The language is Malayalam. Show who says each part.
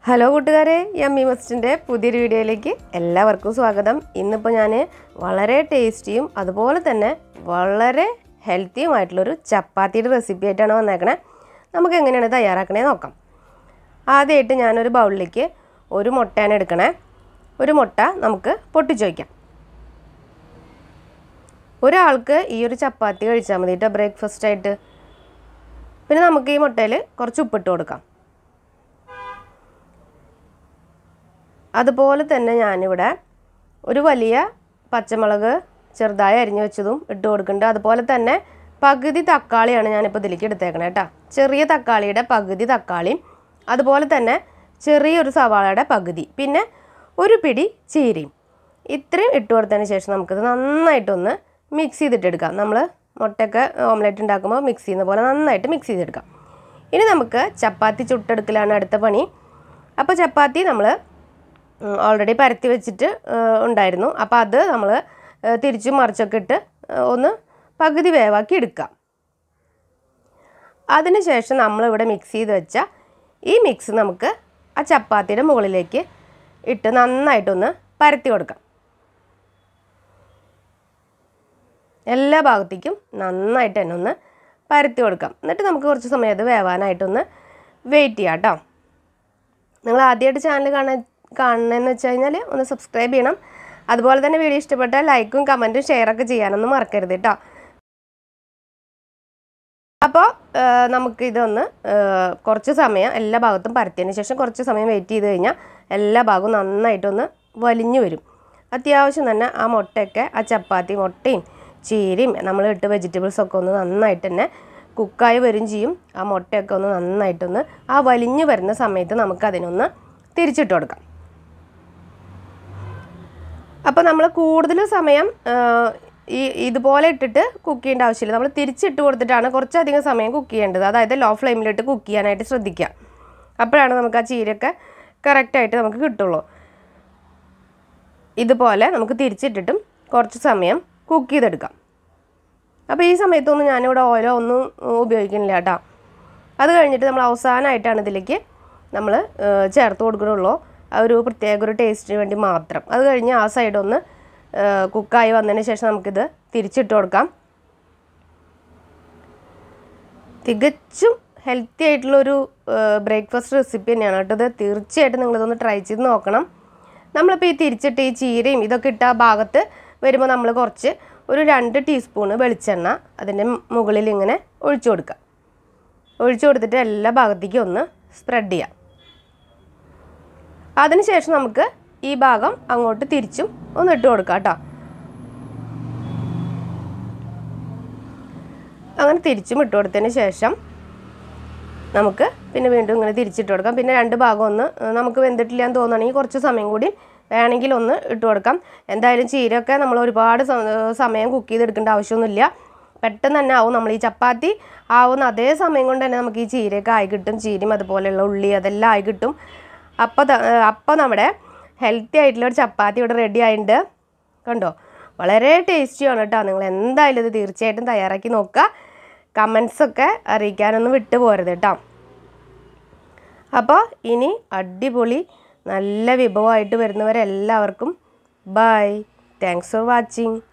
Speaker 1: ഹലോ കൂട്ടുകാരെ യമ്മി മസ്റ്റിൻ്റെ പുതിയൊരു വീഡിയോയിലേക്ക് എല്ലാവർക്കും സ്വാഗതം ഇന്നിപ്പോൾ ഞാൻ വളരെ ടേസ്റ്റിയും അതുപോലെ തന്നെ വളരെ ഹെൽത്തിയുമായിട്ടുള്ളൊരു ചപ്പാത്തിയുടെ റെസിപ്പി ആയിട്ടാണ് വന്നേക്കണേ നമുക്ക് എങ്ങനെയാണ് തയ്യാറാക്കണേ നോക്കാം ആദ്യമായിട്ട് ഞാനൊരു ബൗളിലേക്ക് ഒരു മുട്ടയാണ് എടുക്കണേ ഒരു മുട്ട നമുക്ക് പൊട്ടിച്ച് വയ്ക്കാം ഒരാൾക്ക് ഈ ഒരു ചപ്പാത്തി കഴിച്ചാൽ മതി കേട്ടോ ബ്രേക്ക്ഫാസ്റ്റ് ആയിട്ട് പിന്നെ നമുക്ക് ഈ മുട്ടയിൽ കുറച്ച് ഉപ്പിട്ട് കൊടുക്കാം അതുപോലെ തന്നെ ഞാനിവിടെ ഒരു വലിയ പച്ചമുളക് ചെറുതായി അരിഞ്ഞു വെച്ചതും ഇട്ട് കൊടുക്കുന്നുണ്ട് അതുപോലെ തന്നെ പകുതി തക്കാളിയാണ് ഞാനിപ്പോൾ ഇതിലേക്ക് എടുത്തേക്കണേ കേട്ടോ ചെറിയ തക്കാളിയുടെ പകുതി തക്കാളിയും അതുപോലെ തന്നെ ചെറിയൊരു സവാളയുടെ പകുതി പിന്നെ ഒരു പിടി ചീരയും ഇത്രയും ഇട്ട് കൊടുത്തതിന് ശേഷം നമുക്കിത് നന്നായിട്ടൊന്ന് മിക്സ് ചെയ്തിട്ടെടുക്കാം നമ്മൾ മുട്ടയൊക്കെ ഓംലെറ്റ് ഉണ്ടാക്കുമ്പോൾ മിക്സ് ചെയ്യുന്ന പോലെ നന്നായിട്ട് മിക്സ് ചെയ്തെടുക്കാം ഇനി നമുക്ക് ചപ്പാത്തി ചുട്ടെടുക്കലാണ് അടുത്ത പണി അപ്പോൾ ചപ്പാത്തി നമ്മൾ ഓൾറെഡി പരത്തി വെച്ചിട്ട് ഉണ്ടായിരുന്നു അപ്പോൾ അത് നമ്മൾ തിരിച്ചും മറിച്ചൊക്കെ ഇട്ട് ഒന്ന് പകുതി വേവാക്കി എടുക്കാം അതിനുശേഷം നമ്മളിവിടെ മിക്സ് ചെയ്ത് വെച്ച ഈ മിക്സ് നമുക്ക് ആ ചപ്പാത്തിയുടെ മുകളിലേക്ക് ഇട്ട് നന്നായിട്ടൊന്ന് പരത്തി കൊടുക്കാം എല്ലാ ഭാഗത്തേക്കും നന്നായിട്ട് തന്നെ ഒന്ന് പരത്തി കൊടുക്കാം എന്നിട്ട് നമുക്ക് കുറച്ച് സമയം അത് വേവാനായിട്ടൊന്ന് വെയിറ്റ് ചെയ്യാം കേട്ടോ നിങ്ങൾ ആദ്യമായിട്ട് ചാനൽ കാണാൻ കാണണമെന്ന് വെച്ച് കഴിഞ്ഞാൽ ഒന്ന് സബ്സ്ക്രൈബ് ചെയ്യണം അതുപോലെ തന്നെ വീഡിയോ ഇഷ്ടപ്പെട്ടാൽ ലൈക്കും കമൻറ്റും ഷെയറൊക്കെ ചെയ്യാനൊന്നും മറക്കരുത് കേട്ടോ അപ്പോൾ നമുക്ക് ഇതൊന്ന് കുറച്ച് സമയം എല്ലാ ഭാഗത്തും പരത്തിയതിന് ശേഷം കുറച്ച് സമയം വെയിറ്റ് ചെയ്ത് കഴിഞ്ഞാൽ എല്ലാ ഭാഗവും നന്നായിട്ടൊന്ന് വലിഞ്ഞു വരും അത്യാവശ്യം തന്നെ ആ മുട്ടയൊക്കെ ആ ചപ്പാത്തി മുട്ടയും ചീരയും നമ്മൾ ഇട്ട് വെജിറ്റബിൾസൊക്കെ ഒന്ന് നന്നായിട്ട് തന്നെ കുക്കായി വരും ചെയ്യും ആ മുട്ടയൊക്കെ ഒന്ന് നന്നായിട്ടൊന്ന് ആ വലിഞ്ഞു വരുന്ന സമയത്ത് നമുക്കതിനൊന്ന് തിരിച്ചിട്ട് കൊടുക്കാം അപ്പോൾ നമ്മൾ കൂടുതൽ സമയം ഈ ഇതുപോലെ ഇട്ടിട്ട് കുക്ക് ചെയ്യേണ്ട ആവശ്യമില്ല നമ്മൾ തിരിച്ചിട്ട് കൊടുത്തിട്ടാണ് കുറച്ചധികം സമയം കുക്ക് ചെയ്യേണ്ടത് അതായത് ലോ ഫ്ലെയിമിലിട്ട് കുക്ക് ചെയ്യാനായിട്ട് ശ്രദ്ധിക്കുക അപ്പോഴാണ് നമുക്ക് ആ ചീരയൊക്കെ കറക്റ്റായിട്ട് നമുക്ക് കിട്ടുള്ളൂ ഇതുപോലെ നമുക്ക് തിരിച്ചിട്ടിട്ടും കുറച്ച് സമയം കുക്ക് ചെയ്തെടുക്കാം അപ്പോൾ ഈ സമയത്തൊന്നും ഞാനിവിടെ ഓയിലോ ഒന്നും ഉപയോഗിക്കുന്നില്ല കേട്ടോ അത് കഴിഞ്ഞിട്ട് നമ്മൾ അവസാനമായിട്ടാണ് ഇതിലേക്ക് നമ്മൾ ചേർത്ത് കൊടുക്കണുള്ളൂ ആ ഒരു പ്രത്യേക ഒരു ടേസ്റ്റിന് വേണ്ടി മാത്രം അത് കഴിഞ്ഞ് ആ സൈഡ് ഒന്ന് കുക്കായി വന്നതിന് ശേഷം നമുക്കിത് തിരിച്ചിട്ട് കൊടുക്കാം തികച്ചും ഹെൽത്തി ആയിട്ടുള്ളൊരു ബ്രേക്ക്ഫാസ്റ്റ് റെസിപ്പി തന്നെയാണ് കേട്ടോ ഇത് തീർച്ചയായിട്ടും നിങ്ങളിതൊന്ന് ട്രൈ ചെയ്ത് നോക്കണം നമ്മളിപ്പോൾ ഈ തിരിച്ചിട്ട് ഈ ചീരയും ഇതൊക്കെ ഇട്ട ആ ഭാഗത്ത് വരുമ്പോൾ നമ്മൾ കുറച്ച് ഒരു രണ്ട് ടീസ്പൂണ് വെളിച്ചെണ്ണ അതിൻ്റെ മുകളിൽ ഇങ്ങനെ ഒഴിച്ചു കൊടുക്കുക ഒഴിച്ചു കൊടുത്തിട്ട് എല്ലാ ഭാഗത്തേക്കും ഒന്ന് സ്പ്രെഡ് ചെയ്യാം അതിനുശേഷം നമുക്ക് ഈ ഭാഗം അങ്ങോട്ട് തിരിച്ചും ഒന്ന് ഇട്ട് കൊടുക്കാം കേട്ടോ അങ്ങനെ തിരിച്ചും ഇട്ട് കൊടുത്തതിന് ശേഷം നമുക്ക് പിന്നെ വീണ്ടും ഇങ്ങനെ തിരിച്ചിട്ട് കൊടുക്കാം പിന്നെ രണ്ട് ഭാഗം ഒന്ന് നമുക്ക് വെന്തിട്ടില്ല എന്ന് തോന്നുകയാണെങ്കിൽ കുറച്ച് സമയം കൂടി വേണമെങ്കിൽ ഒന്ന് ഇട്ട് കൊടുക്കാം എന്തായാലും ചീരയൊക്കെ നമ്മൾ ഒരുപാട് സമയം കുക്ക് ചെയ്തെടുക്കേണ്ട ആവശ്യമൊന്നുമില്ല പെട്ടെന്ന് തന്നെ ആവും നമ്മൾ ഈ ചപ്പാത്തി ആവുന്ന അതേ സമയം കൊണ്ട് തന്നെ നമുക്ക് ഈ ചീരയൊക്കെ ആയി കിട്ടും ചീരയും അതുപോലെയുള്ള ഉള്ളി അതെല്ലാം ആയി കിട്ടും അപ്പോൾ അപ്പോൾ നമ്മുടെ ഹെൽത്തി ആയിട്ടുള്ള ഒരു ചപ്പാത്തി ഇവിടെ റെഡി ആയിട്ടുണ്ട് കണ്ടോ വളരെ ടേസ്റ്റിയാണ് കേട്ടോ നിങ്ങൾ എന്തായാലും ഇത് തീർച്ചയായിട്ടും തയ്യാറാക്കി നോക്കുക കമൻസൊക്കെ അറിയിക്കാനൊന്നും വിട്ടു പോരുത് കേട്ടോ അപ്പോൾ ഇനി അടിപൊളി നല്ല വിഭവമായിട്ട് വരുന്നവരെല്ലാവർക്കും ബൈ താങ്ക്സ് ഫോർ വാച്ചിങ്